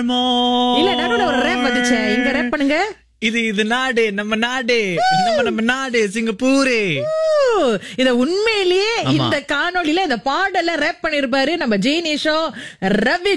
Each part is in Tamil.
பழமோ இல்ல நடுவுல ஒரு ரேப் வந்துச்சு இங்க ரேப் பண்ணுங்க இது இது நாடு நம்ம நாடு நம்ம நம்ம நாடு சிங்கப்பூரு ஊ, இத உண்மையிலேயே இந்த காணொளியில இந்த பாடல ரேப் பண்ணிருப்பாரு நம்ம ஜெய்னேஷம் ரவி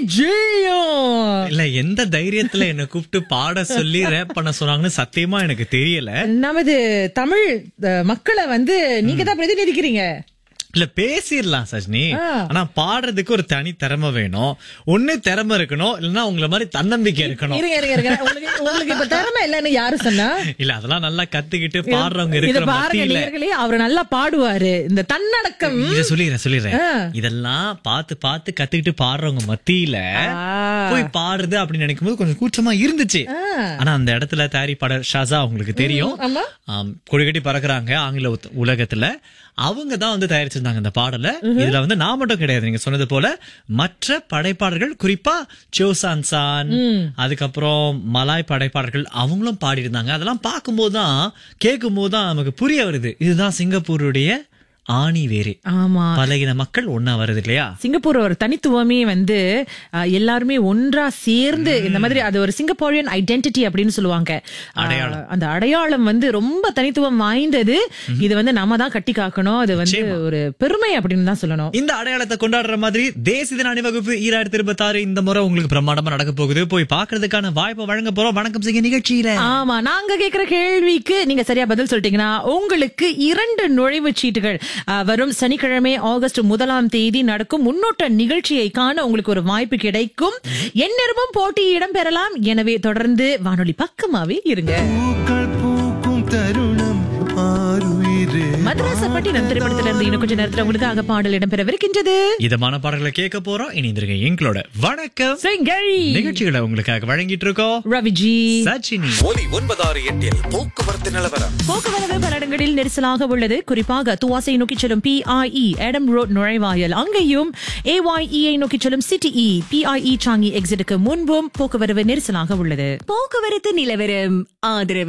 ஜெயும் இல்ல எந்த தைரியத்துல என்ன கூப்பிட்டு பாட சொல்லி ரேப் பண்ண சொன்னாங்கன்னு சத்தியமா எனக்கு தெரியல நமது தமிழ் அஹ், மக்களை வந்து நீங்க தான் பிரதிநிதிக்கிறீங்க இல்ல பேசிடலாம் சஜினி ஆ. ஆனா பாடுறதுக்கு ஒரு தனி திறமை வேணும் ஒண்ணு திறமை இருக்கணும் இல்லன்னா உங்களை மாதிரி தன்னம்பிக்கை இருக்கணும் இருங்க இருங்க இருங்க உங்களுக்கு உங்களுக்கு இப்ப திறமை இல்லைன்னு யாரு சொன்னா இல்ல அதெல்லாம் நல்லா கத்துக்கிட்டு பாடுறவங்க இத இருக்கிற பாருங்க மத்தியில நேர்களே அவர் நல்லா பாடுவாரு இந்த தன்னடக்கம் இத சொல்லிடுறேன் சொல்லிடுறேன் ஆ. இதெல்லாம் பார்த்து பார்த்து கத்துக்கிட்டு பாடுறவங்க மத்தியில ஆ. போய் பாடுறது அப்படின்னு நினைக்கும் போது கொஞ்சம் கூச்சமா இருந்துச்சு ஆ. ஆனா அந்த இடத்துல தாரி பாடல் ஷாசா உங்களுக்கு தெரியும் ஆமா ஆம், கொடிகட்டி பறக்குறாங்க ஆங்கில உத்- உலகத்துல அவங்க தான் வந்து தயாரிச்சிருந்தாங்க இந்த பாடலை இதுல வந்து நான் மட்டும் கிடையாது நீங்க சொன்னது போல மற்ற படைப்பாளர்கள் குறிப்பா சோசான் சான் அதுக்கப்புறம் மலாய் படைப்பாளர்கள் அவங்களும் பாடியிருந்தாங்க அதெல்லாம் பார்க்கும்போது தான் கேட்கும் போது தான் நமக்கு புரிய வருது இதுதான் சிங்கப்பூருடைய ஆணி வேறு ஆமா பழகின மக்கள் ஒன்னா வருது இல்லையா சிங்கப்பூர் ஒரு தனித்துவமே வந்து அஹ், எல்லாருமே ஒன்றா சேர்ந்து இந்த மாதிரி அது ஒரு சிங்கப்பூரியன் ஐடென்டிட்டி அப்படின்னு சொல்லுவாங்க அஹ், அந்த அடையாளம் வந்து ரொம்ப தனித்துவம் வாய்ந்தது இது வந்து நாம தான் கட்டி காக்கணும் அது வந்து ஒரு பெருமை அப்படின்னு தான் சொல்லணும் இந்த அடையாளத்தை கொண்டாடுற மாதிரி தேசிய தின அணிவகுப்பு ஈராயிரத்தி இருபத்தி ஆறு இந்த முறை உங்களுக்கு பிரம்மாண்டமா நடக்க போகுது போய் பாக்குறதுக்கான வாய்ப்பை வழங்க போறோம் வணக்கம் செய்ய நிகழ்ச்சியில ஆமா நாங்க கேக்குற கேள்விக்கு நீங்க சரியா பதில் சொல்லிட்டீங்கன்னா உங்களுக்கு இரண்டு நுழைவுச் சீட்டுகள் அஹ், வரும் சனிக்கிழமை ஆகஸ்ட் முதலாம் தேதி நடக்கும் முன்னோட்ட நிகழ்ச்சியை காண உங்களுக்கு ஒரு வாய்ப்பு கிடைக்கும் எந்நேரமும் போட்டி இடம்பெறலாம் எனவே தொடர்ந்து வானொலி பக்கமாவே இருங்க பூக்கள் பூக்கும் தருணம் ஆறுயிரே மദ്രാസப்பட்டினம் திரைப்படத்துல இருந்து இன்னும் கொஞ்ச நேரத்துல உங்களுக்காக பாடல் இடம்பெறவிருக்கின்றது இதமான பாடல்களை கேட்க போறோம் இணைந்திருங்க எங்களோட வணக்கம் சிங்கை நிகழ்ச்சிகளை உங்களுக்காக வழங்கிட்டு இருக்கோம் ரவிஜி சச்சினி ஒலி ஒன்பதாறு எட்டில் போக்குவரத்து நிலவரம் போக்குவரவு பல இடங்களில் நெரிசலாக உள்ளது குறிப்பாக துவாசை நோக்கி செல்லும் பிஐஇ எடம் ரோட் நுழைவாயல் அங்கேயும் ஏஒய்இஐ நோக்கி செல்லும் சிடிஇ பிஐஇ சாங்கி எக்ஸிட்டுக்கு முன்பும் போக்குவரவு நெரிசலாக உள்ளது போக்குவரத்து நிலவரம் ஆதரவு